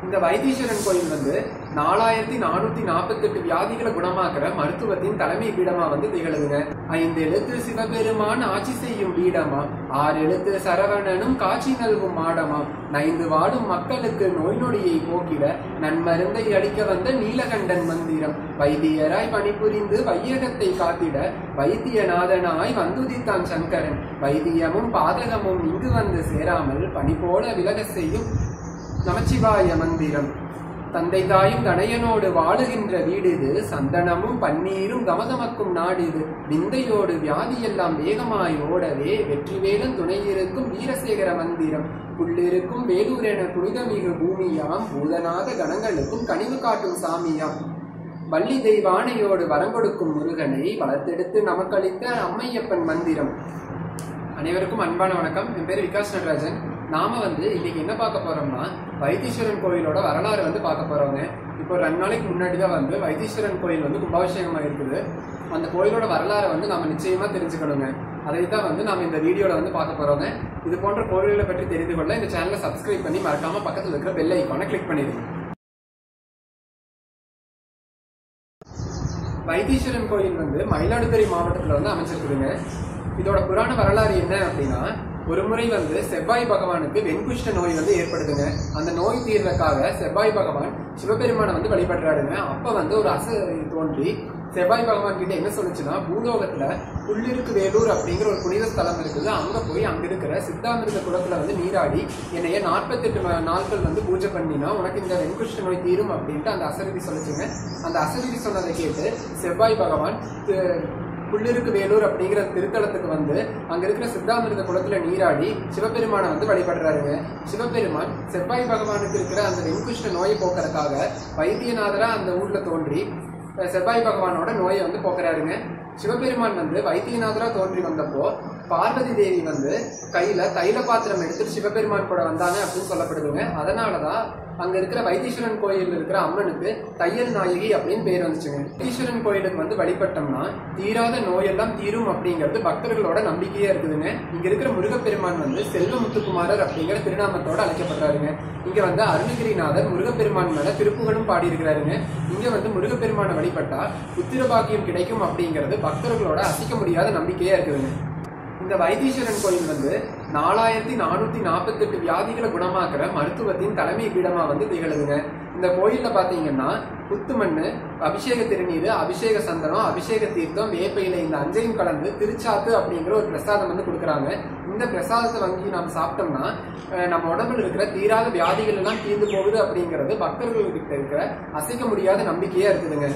இந்த வைத்தீஸ்வரன் கோயில் வந்து நாலாயிரத்தி நானூத்தி நாற்பத்தெட்டு வியாதிகளை குணமாக்குற மருத்துவத்தின் தலைமை பீடமா வந்து திகழுதுங்க ஐந்து எழுத்து சிவபெருமான் ஆட்சி செய்யும் பீடமா ஆறு எழுத்து சரவணனும் காட்சி நல்கும் மாடமா நைந்து வாடும் மக்களுக்கு நோய் நொடியை போக்கிட நன்மருந்தை அளிக்க வந்த நீலகண்டன் மந்திரம் வைத்தியராய் பணிபுரிந்து வையகத்தை காத்திட வைத்தியநாதனாய் வந்துதித்தான் சங்கரன் வைத்தியமும் பாதகமும் இங்கு வந்து சேராமல் பணி போல விலக செய்யும் நமச்சிவாய மந்திரம் தந்தை தாயும் தனையனோடு வாழுகின்ற வீடு இது சந்தனமும் பன்னீரும் கமகமக்கும் நாடு இது விந்தையோடு வியாதியெல்லாம் வேகமாய் ஓடவே வெற்றிவேலன் துணையிருக்கும் வீரசேகர மந்திரம் புள்ளிருக்கும் வேலூர் என புனிதமிகு பூமியாம் பூதநாத கணங்களுக்கும் கனிவு காட்டும் சாமியாம் வள்ளி தெய்வானையோடு வரங்கொடுக்கும் முருகனை வளர்த்தெடுத்து நமக்களித்த அம்மையப்பன் மந்திரம் அனைவருக்கும் அன்பான வணக்கம் என் பேர் விகாஸ் நடராஜன் நாம வந்து இன்னைக்கு என்ன பார்க்க போறோம்னா வைத்தீஸ்வரன் கோயிலோட வரலாறு வந்து பார்க்க போறோங்க இப்போ ரெண்டு நாளைக்கு முன்னாடி தான் வந்து வைத்தீஸ்வரன் கோயில் வந்து கும்பாபிஷேகமா இருக்குது அந்த கோயிலோட வரலாறை வந்து நாம நிச்சயமா தெரிஞ்சுக்கணுங்க அதை தான் வந்து நாம இந்த வீடியோல வந்து பார்க்க போறோங்க இது போன்ற கோயில்களை பற்றி தெரிந்து கொள்ள இந்த சேனலை சப்ஸ்கிரைப் பண்ணி மறக்காம பக்கத்துல இருக்கிற பெல் ஐக்கானை கிளிக் பண்ணிடுங்க வைத்தீஸ்வரன் கோயில் வந்து மயிலாடுதுறை மாவட்டத்துல வந்து அமைச்சிருக்குதுங்க இதோட புராண வரலாறு என்ன அப்படின்னா ஒரு முறை வந்து செவ்வாய் பகவானுக்கு வெண்குஷ்ட நோய் வந்து ஏற்படுதுங்க அந்த நோய் தீர்றதுக்காக செவ்வாய் பகவான் சிவபெருமானை வந்து வழிபடுறாருங்க அப்ப வந்து ஒரு அச தோன்றி செவ்வாய் பகவான் கிட்ட என்ன சொல்லுச்சுன்னா பூலோகத்துல புள்ளிருக்கு வேலூர் அப்படிங்கிற ஒரு புனித ஸ்தலம் இருக்குது அங்க போய் அங்க இருக்கிற சித்தாமிருத குளத்துல வந்து நீராடி என்னைய நாற்பத்தெட்டு ம- நாட்கள் வந்து பூஜை பண்ணினா உனக்கு இந்த வெண்குஷ்ட நோய் தீரும் அப்படின்ட்டு அந்த அசரீதி சொல்லுச்சுங்க அந்த அசரீதி சொன்னதை கேட்டு செவ்வாய் பகவான் தி- புள்ளிருக்கு வேலூர் அப்படிங்கிற திருத்தலத்துக்கு வந்து அங்க இருக்கிற சித்தாமிருத குளத்துல நீராடி சிவபெருமானை வந்து வழிபடுறாருங்க சிவபெருமான் செவ்வாய் பகவானுக்கு இருக்கிற அந்த வெண்குஷ்ட நோயை போக்குறதுக்காக வைத்தியநாதரா அந்த ஊர்ல தோன்றி அஹ், செவ்வாய் பகவானோட நோயை வந்து போக்குறாருங்க சிவபெருமான் வந்து வைத்தியநாதரா தோன்றி வந்தப்போ பார்வதி தேவி வந்து கையில தைல பாத்திரம் எடுத்துட்டு சிவபெருமான் கூட வந்தாங்க அப்படின்னு சொல்லப்படுதுங்க அதனாலதான் அங்க இருக்கிற வைத்தீஸ்வரன் கோயில் இருக்கிற அம்மனுக்கு தையல் நாயகி அப்படின்னு பேர் வந்துச்சுங்க வைத்தீஸ்வரன் கோயிலுக்கு வந்து வழிபட்டோம்னா தீராத நோயெல்லாம் தீரும் அப்படிங்கிறது பக்தர்களோட நம்பிக்கையா இருக்குதுங்க இங்க இருக்கிற முருகப்பெருமான் வந்து செல்வ முத்துக்குமாரர் அப்படிங்கிற திருநாமத்தோட அழைக்கப்படுறாருங்க இங்க வந்து அருணகிரிநாதர் முருகப்பெருமான் மேல திருப்புகளும் பாடி இருக்கிறாருங்க இங்க வந்து முருகப்பெருமானை வழிபட்டா புத்திர பாக்கியம் கிடைக்கும் அப்படிங்கிறது பக்தர்களோட அசைக்க முடியாத நம்பிக்கையா இருக்குதுங்க இந்த வைத்தீஸ்வரன் கோயில் வந்து நாலாயிரத்தி நானூத்தி நாற்பத்தெட்டு வியாதிகளை குணமாக்குற மருத்துவத்தின் தலைமை பீடமா வந்து திகழுதுங்க இந்த கோயில்ல பாத்தீங்கன்னா புத்துமண்ணு அபிஷேக திருநீர் அபிஷேக சந்தனம் அபிஷேக தீர்த்தம் வேப்பையில இந்த அஞ்சையும் கலந்து திருச்சாத்து அப்படிங்கிற ஒரு பிரசாதம் வந்து கொடுக்குறாங்க இந்த பிரசாதத்தை வாங்கி நாம் சாப்பிட்டோம்னா அஹ், நம்ம உடம்புல இருக்கிற தீராத வியாதிகள் எல்லாம் தீர்ந்து போகுது அப்படிங்கிறது பக்தர்கள்கிட்ட இருக்கிற அசைக்க முடியாத நம்பிக்கையா இருக்குதுங்க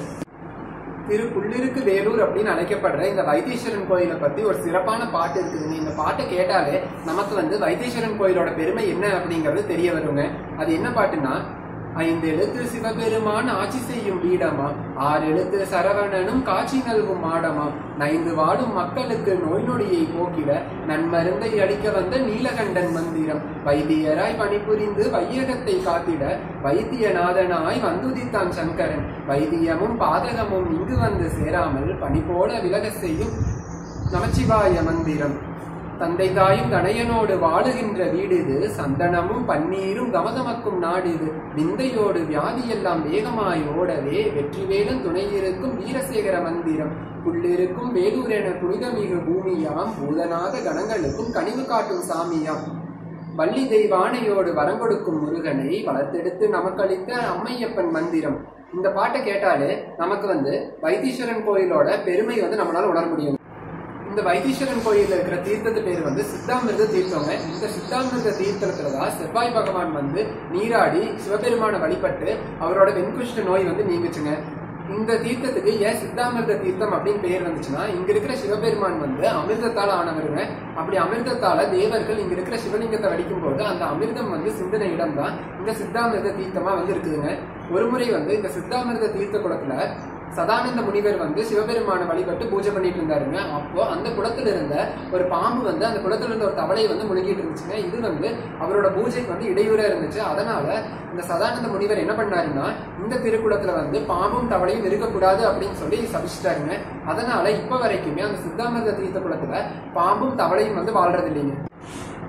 திரு புள்ளிருக்கு வேலூர் அப்படின்னு அழைக்கப்படுற இந்த வைத்தீஸ்வரன் கோயிலை பத்தி ஒரு சிறப்பான பாட்டு இருக்குதுங்க இந்த பாட்டை கேட்டாலே நமக்கு வந்து வைத்தீஸ்வரன் கோயிலோட பெருமை என்ன அப்படிங்கிறது தெரிய வருங்க அது என்ன பாட்டுன்னா ஐந்து எழுத்து சிவபெருமான் ஆட்சி செய்யும் பீடமா ஆறு எழுத்து சரவணனும் காட்சி நல்கும் மாடமா நைந்து வாடும் மக்களுக்கு நோய் நொடியை போக்கிட நன்மருந்தை அளிக்க வந்த நீலகண்டன் மந்திரம் வைத்தியராய் பணிபுரிந்து வையகத்தை காத்திட வைத்தியநாதனாய் வந்துதித்தான் சங்கரன் வைத்தியமும் பாதகமும் இங்கு வந்து சேராமல் பணி போல விலக செய்யும் நமச்சிவாய மந்திரம் தந்தை தாயும் தனையனோடு வாழுகின்ற வீடு இது சந்தனமும் பன்னீரும் கமகமக்கும் நாடு இது விந்தையோடு வியாதியெல்லாம் வேகமாய் ஓடவே வெற்றிவேலன் துணையிருக்கும் வீரசேகர மந்திரம் புள்ளிருக்கும் வேலூர் என புனிதமிகு பூமியாம் பூதநாத கணங்களுக்கும் கனிவு காட்டும் சாமியாம் வள்ளி தெய்வானையோடு வரங்கொடுக்கும் முருகனை வளர்த்தெடுத்து நமக்களித்த அம்மையப்பன் மந்திரம் இந்த பாட்டை கேட்டாலே நமக்கு வந்து வைத்தீஸ்வரன் கோயிலோட பெருமை வந்து நம்மளால உணர முடியும் இந்த வைத்தீஸ்வரன் கோயில்ல இருக்கிற தீர்த்தத்து பேர் வந்து சித்தாமிர்த தீர்த்தங்க இந்த சித்தாமிர்த தீர்த்தத்துல தான் செவ்வாய் பகவான் வந்து நீராடி சிவபெருமானை வழிபட்டு அவரோட வெண்குஷ்ட நோய் வந்து நீங்குச்சுங்க இந்த தீர்த்தத்துக்கு ஏன் சித்தாமிர்த தீர்த்தம் அப்படின்னு பேர் வந்துச்சுன்னா இங்க இருக்கிற சிவபெருமான் வந்து அமிர்தத்தால ஆனவருங்க அப்படி அமிர்தத்தால தேவர்கள் இங்க இருக்கிற சிவலிங்கத்தை வடிக்கும் போது அந்த அமிர்தம் வந்து சிந்தன இடம் தான் இந்த சித்தாமிர்த தீர்த்தமா வந்து இருக்குதுங்க ஒரு முறை வந்து இந்த சித்தாமிர்த தீர்த்த குளத்துல சதானந்த முனிவர் வந்து சிவபெருமானை வழிபட்டு பூஜை பண்ணிட்டு இருந்தாருங்க அப்போ அந்த குளத்துல இருந்த ஒரு பாம்பு வந்து அந்த குளத்துல இருந்த ஒரு தவளை வந்து முழுகிட்டு இருந்துச்சுங்க இது வந்து அவரோட பூஜைக்கு வந்து இடையூறா இருந்துச்சு அதனால இந்த சதானந்த முனிவர் என்ன பண்ணாருன்னா இந்த திருக்குளத்துல வந்து பாம்பும் தவளையும் இருக்கக்கூடாது அப்படின்னு சொல்லி சபிச்சிட்டாருங்க அதனால இப்ப வரைக்குமே அந்த சித்தாமிர்த தீர்த்த குளத்துல பாம்பும் தவளையும் வந்து வாழ்றது இல்லைங்க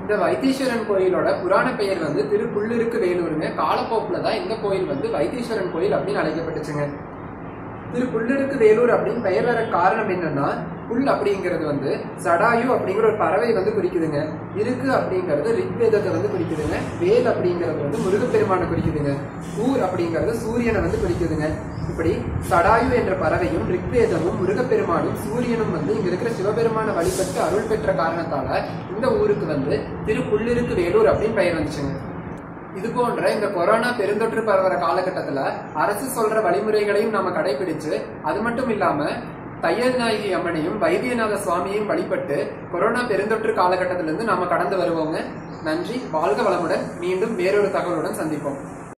இந்த வைத்தீஸ்வரன் கோயிலோட புராண பெயர் வந்து திரு புள்ளிருக்கு வேலூருங்க காலப்போக்குல தான் இந்த கோயில் வந்து வைத்தீஸ்வரன் கோயில் அப்படின்னு அழைக்கப்பட்டுச்சுங்க திரு புள்ளிருக்கு வேலூர் அப்படின்னு பெயர் வர காரணம் என்னன்னா புல் அப்படிங்கிறது வந்து சடாயு அப்படிங்கிற ஒரு பறவை வந்து குறிக்குதுங்க இருக்கு அப்படிங்கிறது ரிக்வேதத்தை வந்து குறிக்குதுங்க வேல் அப்படிங்கிறது வந்து முருகப்பெருமானை குறிக்குதுங்க ஊர் அப்படிங்கிறது சூரியனை வந்து குறிக்குதுங்க இப்படி சடாயு என்ற பறவையும் ரிக்வேதமும் முருகப்பெருமானும் சூரியனும் வந்து இங்க இருக்கிற சிவபெருமான வழிபட்டு அருள் பெற்ற காரணத்தால இந்த ஊருக்கு வந்து திரு புள்ளிருக்கு வேலூர் அப்படின்னு பெயர் வந்துச்சுங்க இது போன்ற இந்த கொரோனா பெருந்தொற்று பரவற காலகட்டத்துல அரசு சொல்ற வழிமுறைகளையும் நாம கடைபிடிச்சு அது மட்டும் இல்லாம தையல் நாயகி அம்மனையும் வைத்தியநாத சுவாமியையும் வழிபட்டு கொரோனா பெருந்தொற்று காலகட்டத்திலிருந்து நாம கடந்து வருவோங்க நன்றி வாழ்க வளமுடன் மீண்டும் வேறொரு தகவலுடன் சந்திப்போம்